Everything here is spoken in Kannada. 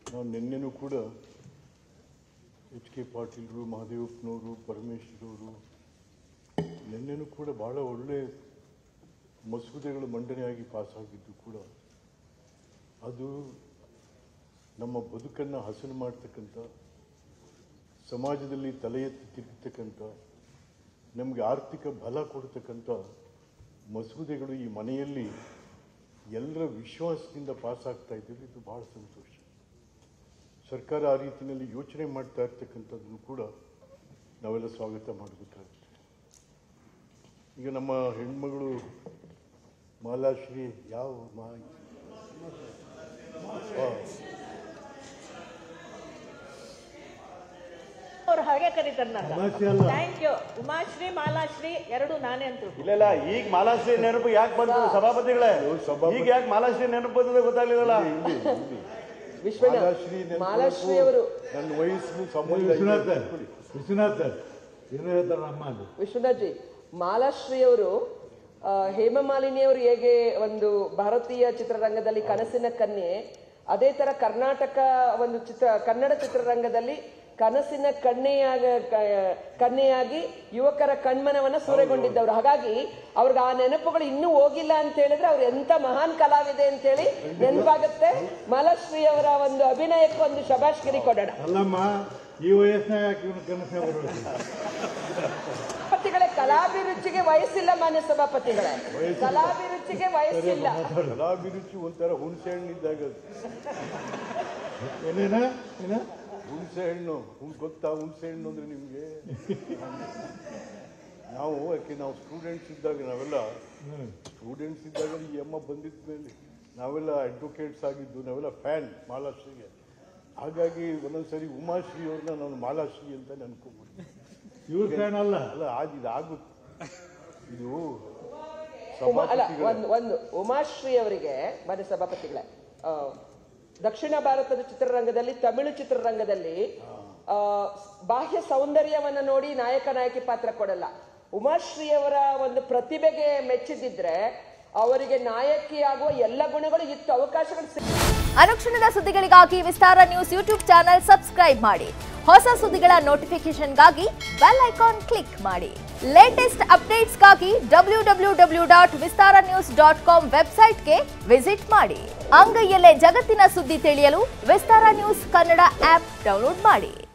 ನಾನು ನಿನ್ನೆನೂ ಕೂಡ ಎಚ್ ಕೆ ಪಾಟೀಲ್ರು ಮಹದೇವಪ್ಪನವರು ಪರಮೇಶ್ವರವರು ನಿನ್ನೆನೂ ಕೂಡ ಭಾಳ ಒಳ್ಳೆ ಮಸೂದೆಗಳು ಮಂಡನೆಯಾಗಿ ಪಾಸಾಗಿದ್ದು ಕೂಡ ಅದು ನಮ್ಮ ಬದುಕನ್ನು ಹಸನು ಮಾಡ್ತಕ್ಕಂಥ ಸಮಾಜದಲ್ಲಿ ತಲೆ ಎತ್ತಿ ತಿರುಗತಕ್ಕಂಥ ನಮಗೆ ಆರ್ಥಿಕ ಬಲ ಕೊಡ್ತಕ್ಕಂಥ ಮಸೂದೆಗಳು ಈ ಮನೆಯಲ್ಲಿ ಎಲ್ಲರ ವಿಶ್ವಾಸದಿಂದ ಪಾಸಾಗ್ತಾ ಇದ್ದೀವಿ ಇದು ಭಾಳ ಸಂತೋಷ ಸರ್ಕಾರ ಆ ರೀತಿಯಲ್ಲಿ ಯೋಚನೆ ಮಾಡ್ತಾ ಇರ್ತಕ್ಕಂಥದ್ದನ್ನು ಕೂಡ ನಾವೆಲ್ಲ ಸ್ವಾಗತ ಮಾಡಬೇಕಾಗುತ್ತೆ ಈಗ ನಮ್ಮ ಹೆಣ್ಮಗಳು ಮಾಲಾಶ್ರೀ ಯಾವ ಮಾ ಆ, ಅವ್ರು ಹಾಗೆ ಕರೀತಾರೆ ನನ್ನ ಸಮಸ್ಯೆ ಅಲ್ಲ. ಥ್ಯಾಂಕ್ ಯು ಉಮಾಶ್ರೀ ಮಾಲಾಶ್ರೀ ಎರಡು ನಾನೇ ಅಂತ ಇಲ್ಲ ಇಲ್ಲ ಈಗ ಮಾಲಾಶ್ರೀ ನೆನಪು ಯಾಕೆ ಬಂತು ಸಭಾಪತಿಗಳೇ ಸಭಾಪತಿ- ಈಗ ಯಾಕೆ ಮಾಲಾಶ್ರೀ ನೆನಪು ಬಂದಿದೆ ಗೊತ್ತಾಗ್ಲಿಲ್ಲ ಇಲ್ಲಿ, ಇಲ್ಲಿ. ವಿಶ್ವನಾಥ್ ಮಾಲಾಶ್ರೀ ನೆನ್ಪು ಮಾಲಾಶ್ರೀ ಅವರು ನನ್ನ ವಯಸ್ಸು ಸಂಬಂಧ ವಿಶ್ವನಾಥ್ ಇದೆ. ಸರ್ ವಿಶ್ವನಾಥ್ ಸರ್ ಏನು ಹೇಳ್ತಾರೆ ನಮ್ಮ ಅದು ವಿಶ್ವನಾಥ್ ಜಿ ಮಾಲಾಶ್ರೀ ಅವರು ಆ, ಹೇಮಮಾಲಿನಿ ಅವರು ಹೇಗೆ ಒಂದು ಭಾರತೀಯ ಚಿತ್ರರಂಗದಲ್ಲಿ ಕನಸಿನ ಕನ್ಯೆ ಅದೇ ತರ ಕರ್ನಾಟಕ ಒಂದು ಚಿತ್ರ ಕನ್ನಡ ಚಿತ್ರರಂಗದಲ್ಲಿ ಕನಸಿನ ಕನ್ಯೆಯಾಗ ಕ- ಕನ್ಯೆಯಾಗಿ ಯುವಕರ ಕಣ್ಮನವನ್ನ ಸೂರೆಗೊಂಡಿದ್ದವರು ಹಾಗಾಗಿ ಅವ್ರಿಗೆ ಆ ನೆನಪುಗಳು ಇನ್ನೂ ಹೋಗಿಲ್ಲ ಅಂತ ಹೇಳಿದ್ರೆ ಅವ್ರು ಎಂತ ಮಹಾನ್ ಕಲಾವಿದೆ ಅಂತ ಹೇಳಿ ನೆನಪಾಗುತ್ತೆ ಮಾಲಾಶ್ರೀ ಅವರ ಒಂದು ಅಭಿನಯಕ್ಕೆ ಒಂದು ಶಬಾಷ್ಗಿರಿ ಕೊಡೋಣ ಅಲ್ಲಮ್ಮ ಈ ವಯಸ್ಸಿನಾಗ ಯಾಕೆ ಇವನು ಕನಸೇ ಬರಬೇಕು ಸಭಾಪತಿಗಳೇ ಕಲಾಭಿರುಚಿಗೆ ವಯಸ್ಸಿಲ್ಲ ಮಾನ್ಯ ಸಭಾಪತಿಗಳೇ ಕಲಾಭಿರುಚಿಗೆ ವಯಸ್ಸಿಲ್ಲ ಕಲಾಭಿರುಚಿ ಒಂಥರ ಹುಣಸೆ ಹಣ್ಣಿದ್ದಾಗ ಅದು. ಏನೇನ ಏನ ಹುಣಸೆ ಹಣ್ಣು ಹುಣ್ ಗೊತ್ತಾ ಹುಣಸೆ ಹಣ್ಣು ಅಂದ್ರೆ ನಿಮಗೆ ನಾವು ಯಾಕೆ ನಾವು ಸ್ಟೂಡೆಂಟ್ಸ್ ಇದ್ದಾಗ ನಾವೆಲ್ಲ ಸ್ಟೂಡೆಂಟ್ಸ್ ಇದ್ದಾಗ ಈ ಅಮ್ಮ ಬಂದಿದ್ದ ಮೇಲೆ ನಾವೆಲ್ಲ ಅಡ್ವೊಕೇಟ್ಸ್ ಆಗಿದ್ದು ನಾವೆಲ್ಲ ಫ್ಯಾನ್ ಮಾಲಾಶ್ರೀಗೆ ಹಾಗಾಗಿ ಒಂದೊಂದ್ಸರಿ ಉಮಾಶ್ರೀ ಅವ್ರನ್ನ ನಾನು ಮಾಲಾಶ್ರೀ ಅಂತ ನೆನ್ಕೊಂಡ್ಬಿಡ್ತೀನಿ ಇವ್ರ ಫ್ಯಾನ್ ಅಲ್ಲ ಅಲ್ಲ ಆಗ ಇದು ಆಗುತ್ತೆ ಇದು ಉಮಾ ಅಲ್ಲ ಸಭಾಪತಿಗಳ ಒಂದು ಒಂದು ಉಮಾಶ್ರೀ ಅವರಿಗೆ ಮಾನ್ಯ ಸಭಾಪತಿಗಳೇ ಆ, ದಕ್ಷಿಣ ಭಾರತದ ಚಿತ್ರರಂಗದಲ್ಲಿ ತಮಿಳು ಚಿತ್ರರಂಗದಲ್ಲಿ ಆ, ಬಾಹ್ಯ ಸೌಂದರ್ಯವನ್ನ ನೋಡಿ ನಾಯಕ ನಾಯಕಿ ಪಾತ್ರ ಕೊಡಲ್ಲ ಉಮಾಶ್ರೀ ಅವರ ಒಂದು ಪ್ರತಿಭೆಗೆ ಮೆಚ್ಚಿದಿದ್ರೆ ಅವರಿಗೆ ನಾಯಕಿಯಾಗುವ ಎಲ್ಲ ಗುಣಗಳು ಇತ್ತು ಅವಕಾಶಗಳು ಸಿಕ್- ಅನುಕ್ಷಣದ ಸುದ್ದಿಗಳಿಗಾಗಿ Vistara news YouTube channel subscribe ಮಾಡಿ ಹೊಸ ಸುದ್ದಿಗಳ ನೋಟಿಫಿಕೇಶನ್ಗಾಗಿ ಬೆಲ್ ಐಕಾನ್ ಕ್ಲಿಕ್ ಮಾಡಿ ಲೇಟೆಸ್ಟ್ ಅಪ್ಡೇಟ್ಸ್ಗಾಗಿ W W W dot Vistara news dot com ವೆಬ್ಸೈಟ್ಗೆ ವಿಸಿಟ್ ಮಾಡಿ ಅಂಗೈಯಲ್ಲೇ ಜಗತ್ತಿನ ಸುದ್ದಿ ತಿಳಿಯಲು Vistara news Kannada app download ಮಾಡಿ